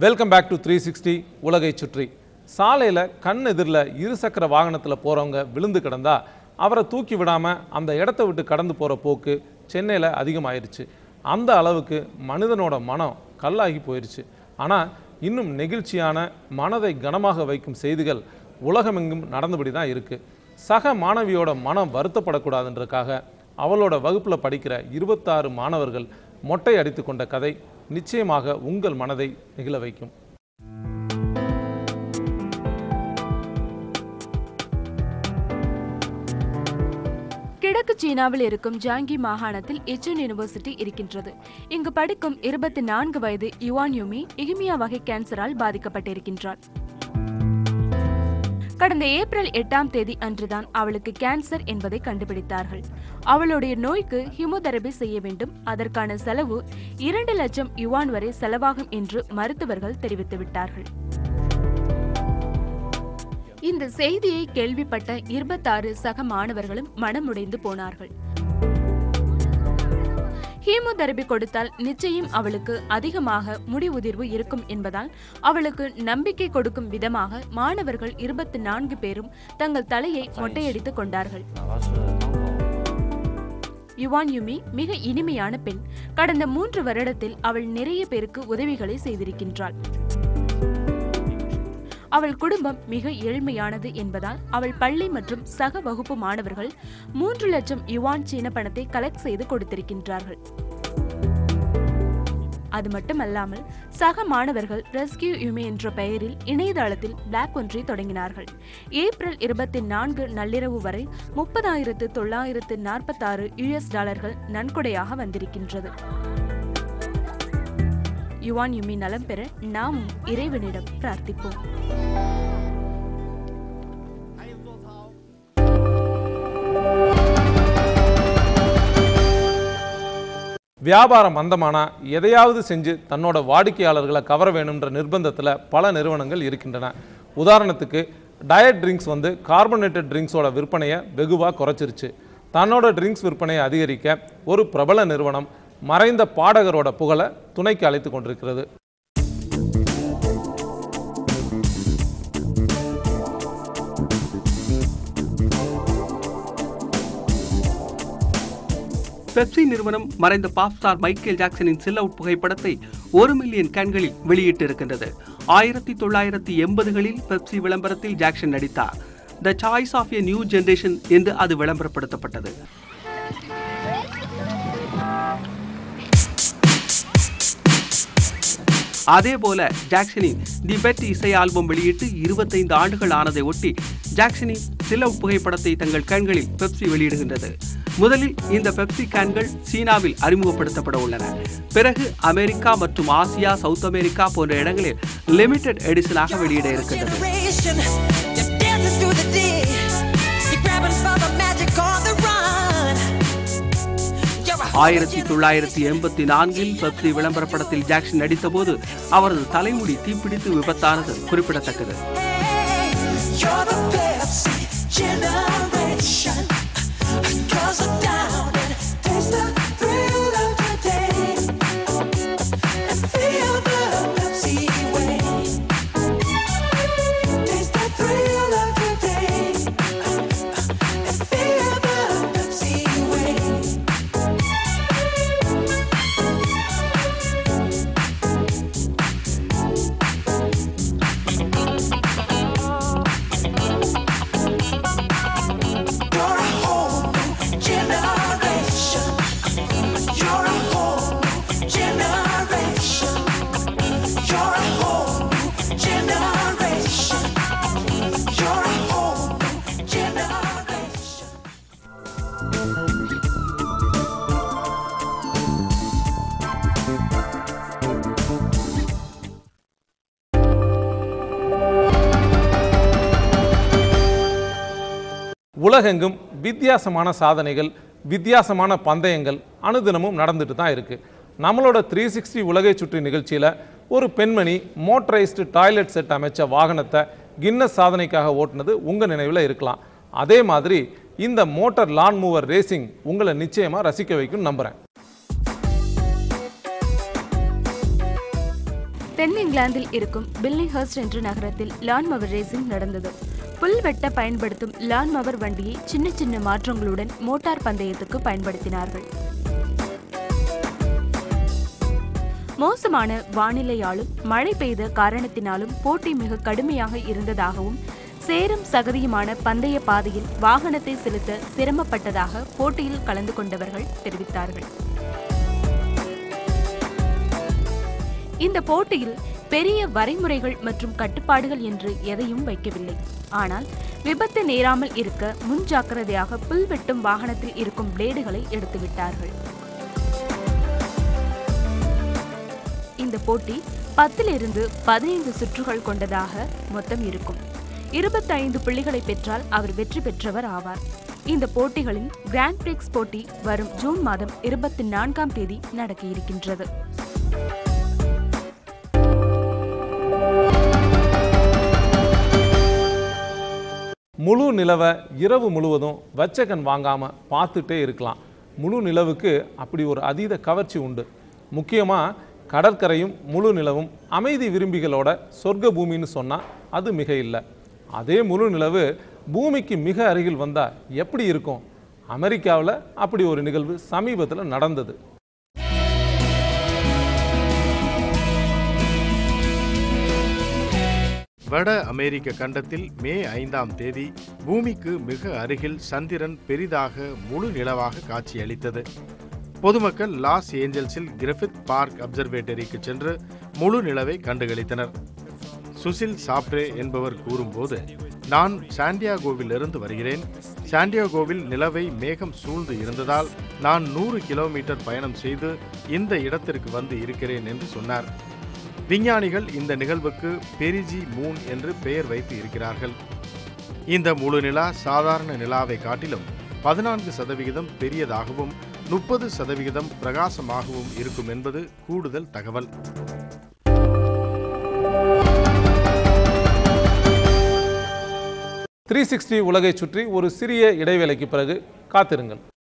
Welcome back to three sixty உலகை சுற்றி சாலையில் கண் எதிரில் இருசக்கர வாகனத்தில் போகிறவங்க விழுந்து கிடந்தா அவரை தூக்கி விடாமல் அந்த இடத்த விட்டு கடந்து போகிற போக்கு சென்னையில் அதிகமாயிருச்சு அந்த அளவுக்கு மனிதனோட மனம் கல்லாகி போயிருச்சு ஆனால் இன்னும் நெகிழ்ச்சியான மனதை கனமாக வைக்கும் செய்திகள் உலகமெங்கும் நடந்தபடி தான் இருக்குது சக மாணவியோட மனம் வருத்தப்படக்கூடாதுன்றதுக்காக அவளோட வகுப்பில் படிக்கிற இருபத்தாறு மாணவர்கள் மொட்டை அடித்து கொண்ட கதை நிச்சயமாக உங்கள் மனதை நெகிழ வைக்கும் கிழக்கு சீனாவில் இருக்கும் ஜாங்கி மாகாணத்தில் இச்சன் யூனிவர்சிட்டி இருக்கின்றது இங்கு படிக்கும் இருபத்தி நான்கு வயது யுவான் யுமி இகிமியா வகை கேன்சரால் பாதிக்கப்பட்டிருக்கின்றார் கடந்த ஏப்ரல் எட்டாம் தேதி அன்றுதான் அவளுக்கு கேன்சர் என்பதை கண்டுபிடித்தார்கள் அவளுடைய நோய்க்கு ஹிமோதெரபி செய்ய வேண்டும் அதற்கான செலவு இரண்டு லட்சம் யுவான் வரை செலவாகும் என்று மருத்துவர்கள் தெரிவித்துவிட்டார்கள் இந்த செய்தியை கேள்விப்பட்ட இருபத்தாறு சக மாணவர்களும் மனமுடைந்து போனார்கள் ஹீமோதெரபி கொடுத்தால் நிச்சயம் அவளுக்கு அதிகமாக முடி உதிர்வு இருக்கும் என்பதால் அவளுக்கு நம்பிக்கை கொடுக்கும் விதமாக மாணவர்கள் இருபத்தி நான்கு பேரும் தங்கள் தலையை மொட்டையடித்துக் கொண்டார்கள் யுவான் யுமி மிக இனிமையான பெண் கடந்த மூன்று வருடத்தில் அவள் நிறைய பேருக்கு உதவிகளை செய்திருக்கின்றாள் அவள் குடும்பம் மிக ஏழ்மையானது என்பதால் அவள் பள்ளி மற்றும் சக வகுப்பு மாணவர்கள் மூன்று லட்சம் யுவான் சீன பணத்தை கலெக்ட் செய்து கொடுத்திருக்கின்றார்கள் அது மட்டுமல்லாமல் சக மாணவர்கள் ரெஸ்கியூ யுமி என்ற பெயரில் இணையதளத்தில் பிளாக் ஒன்றை தொடங்கினார்கள் ஏப்ரல் இருபத்தி நான்கு நள்ளிரவு வரை முப்பதாயிரத்து தொள்ளாயிரத்து நாற்பத்தாறு யுஎஸ் டாலர்கள் நன்கொடையாக வந்திருக்கின்றது யுவான் யுமி நலம் பெற நாமும் இறைவனிடம் பிரார்த்திப்போம் வியாபாரம் மந்தமானா எதையாவது செஞ்சு தன்னோட வாடிக்கையாளர்களை கவர வேணுன்ற நிர்பந்தத்தில் பல நிறுவனங்கள் இருக்கின்றன உதாரணத்துக்கு டயட் ட்ரிங்க்ஸ் வந்து கார்பனேட்டட் ட்ரிங்க்ஸோட விற்பனையை வெகுவாக குறைச்சிருச்சு தன்னோட ட்ரிங்க்ஸ் விற்பனையை அதிகரிக்க ஒரு பிரபல நிறுவனம் மறைந்த பாடகரோட புகழை துணைக்கு அழைத்து கொண்டிருக்கிறது பெப்சி நிறுவனம் மறைந்த பாப் ஸ்டார் மைக்கேல் ஜாக்சனின் சில் அவுட் புகைப்படத்தை ஒரு மில்லியன் கேன்களில் வெளியிட்டிருக்கின்றது ஆயிரத்தி தொள்ளாயிரத்தி எண்பதுகளில் பெப்சி விளம்பரத்தில் ஜாக்சன் நடித்தார் the choice of a new generation என்று அது விளம்பரப்படுத்தப்பட்டது அதே போல ஜாக்சனின் தி பெட் இசை ஆல்பம் வெளியிட்டு இருபத்தைந்து ஆண்டுகள் ஆனதை ஒட்டி ஜாக்சனின் சில புகைப்படத்தை தங்கள் கேன்களில் பெப்சி வெளியிடுகின்றது முதலில் இந்த பெப்சி கேன்கள் சீனாவில் அறிமுகப்படுத்தப்பட உள்ளன பிறகு அமெரிக்கா மற்றும் ஆசியா சவுத் அமெரிக்கா போன்ற இடங்களில் லிமிடெட் எடிஷனாக வெளியிட இருக்கின்றது generation. You're dancing through the day. You're grabbing for the magic on the run. You're a ஆயிரத்தி தொள்ளாயிரத்தி எண்பத்தி நான்கில் பெப்சி விளம்பர படத்தில் ஜாக்சன் நடித்தபோது அவரது தலைமுடி தீப்பிடித்து விபத்தானது குறிப்பிடத்தக்கது You're the Pepsi generation. Girls are down and taste the thrill of the day. And feel the Pepsi way. Taste the thrill of the day. And feel the Pepsi way. You're a whole new generation. You're a whole new generation. You're a whole new generation. You're a whole new generation. உலகெங்கும் வித்தியாசமான சாதனைகள் வித்தியாசமான பந்தயங்கள் அனுதினமும் நடந்துட்டு தான் இருக்கு நம்மளோட three sixty உலகை சுற்றி நிகழ்ச்சியில் ஒரு பெண்மணி மோட்டரைஸ்டு டாய்லெட் செட் அமைச்ச வாகனத்தை கின்னஸ் சாதனைக்காக ஓட்டுனது உங்கள் நினைவில் இருக்கலாம் அதே மாதிரி இந்த மோட்டார் லான் மூவர் ரேசிங் உங்களை நிச்சயமாக ரசிக்க வைக்கும் நம்புகிறேன் தென் இங்கிலாந்தில் இருக்கும் பில்லிஹர்ஸ்ட் என்ற நகரத்தில் லான்மவர் ரேசிங் நடந்தது புல் வெட்ட பயன்படுத்தும் லான்மவர் வண்டியை சின்ன சின்ன மாற்றங்களுடன் மோட்டார் பந்தயத்துக்கு பயன்படுத்தினார்கள் மோசமான வானிலையாலும் மழை பெய்த காரணத்தினாலும் போட்டி மிக கடுமையாக இருந்ததாகவும் சேரும் சகதியுமான பந்தய பாதையில் வாகனத்தை செலுத்த சிரமப்பட்டதாக போட்டியில் கலந்து கொண்டவர்கள் தெரிவித்தார்கள் இந்த போட்டியில் பெரிய வரைமுறைகள் மற்றும் கட்டுப்பாடுகள் என்று எதையும் வைக்கவில்லை ஆனால் விபத்து நேராமல் இருக்க முன்ஜாக்கிரதையாக புல் வெட்டும் வாகனத்தில் இருக்கும் பிளேடுகளை எடுத்துவிட்டார்கள் இந்த போட்டி பத்திலிருந்து பதினைந்து சுற்றுகள் கொண்டதாக மொத்தம் இருக்கும் இருபத்தைந்து புள்ளிகளை பெற்றால் அவர் வெற்றி பெற்றவர் ஆவார் இந்த போட்டிகளின் கிராண்ட் பிரிக்ஸ் போட்டி வரும் ஜூன் மாதம் இருபத்தி நான்காம் தேதி நடக்க இருக்கின்றது முழு நிலவை இரவு முழுவதும் வச்ச கண் வாங்காம பார்த்துட்டே இருக்கலாம் முழு நிலவுக்கு அப்படி ஒரு அதீத கவர்ச்சி உண்டு முக்கியமாக கடற்கரையும் முழு நிலவும் அமைதி விரும்பிகளோட சொர்க்க பூமின்னு சொன்னால் அது மிக இல்லை அதே முழு நிலவு பூமிக்கு மிக அருகில் வந்தால் எப்படி இருக்கும் அமெரிக்காவில் அப்படி ஒரு நிகழ்வு சமீபத்தில் நடந்தது வட அமெரிக்க கண்டத்தில் மே ஐந்தாம் தேதி பூமிக்கு மிக அருகில் சந்திரன் பெரிதாக முழு நிலவாக காட்சியளித்தது பொதுமக்கள் லாஸ் ஏஞ்சல்ஸில் கிரிஃபித் பார்க் அப்சர்வேட்டரிக்கு சென்று முழு நிலவை கண்டுகளித்தனர் சுசில் சாப்ரே என்பவர் கூறும்போது நான் சாண்டியாகோவிலிருந்து வருகிறேன் சாண்டியாகோவில் நிலவை மேகம் சூழ்ந்து இருந்ததால் நான் நூறு கிலோமீட்டர் பயணம் செய்து இந்த இடத்திற்கு வந்து இருக்கிறேன் என்று சொன்னார் விஞ்ஞானிகள் இந்த நிகழ்வுக்கு பெரிஜி மூன் என்று பெயர் வைத்து இருக்கிறார்கள் இந்த முழு நிலா சாதாரண நிலாவை காட்டிலும் பதினான்கு சதவிகிதம் பெரியதாகவும் முப்பது சதவிகிதம் பிரகாசமாகவும் இருக்கும் என்பது கூடுதல் தகவல் த்ரீ சிக்ஸ்டி உலகை சுற்றி ஒரு சிறிய இடைவேளைக்கு பிறகு காத்திருங்கள்